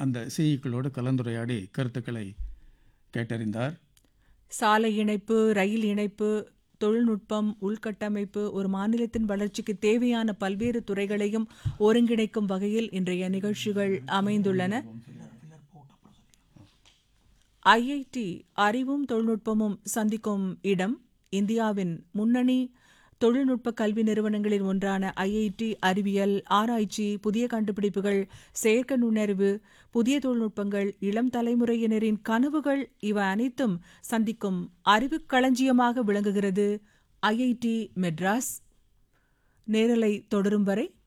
அந்த சிஇக்களோடு கலந்துரையாடி கருத்துக்களை கேட்டறிந்தார் சாலை இணைப்பு ரயில் இணைப்பு தொழில்நுட்பம் உள்கட்டமைப்பு ஒரு மாநிலத்தின் வளர்ச்சிக்கு தேவையான பல்வேறு துறைகளையும் ஒருங்கிணைக்கும் வகையில் இன்றைய நிகழ்ச்சிகள் அமைந்துள்ளன ஐஐடி அறிவும் தொழில்நுட்பமும் சந்திக்கும் இடம் இந்தியாவின் முன்னணி தொழில்நுட்ப கல்வி நிறுவனங்களில் ஒன்றான ஐஐடி அறிவியல் ஆராய்ச்சி புதிய கண்டுபிடிப்புகள் செயற்கை நுண்ணறிவு புதிய தொழில்நுட்பங்கள் இளம் தலைமுறையினரின் கனவுகள் இவை அனைத்தும் சந்திக்கும் அறிவுக் களஞ்சியமாக விளங்குகிறது ஐஐடி மெட்ராஸ் நேரலை தொடரும் வரை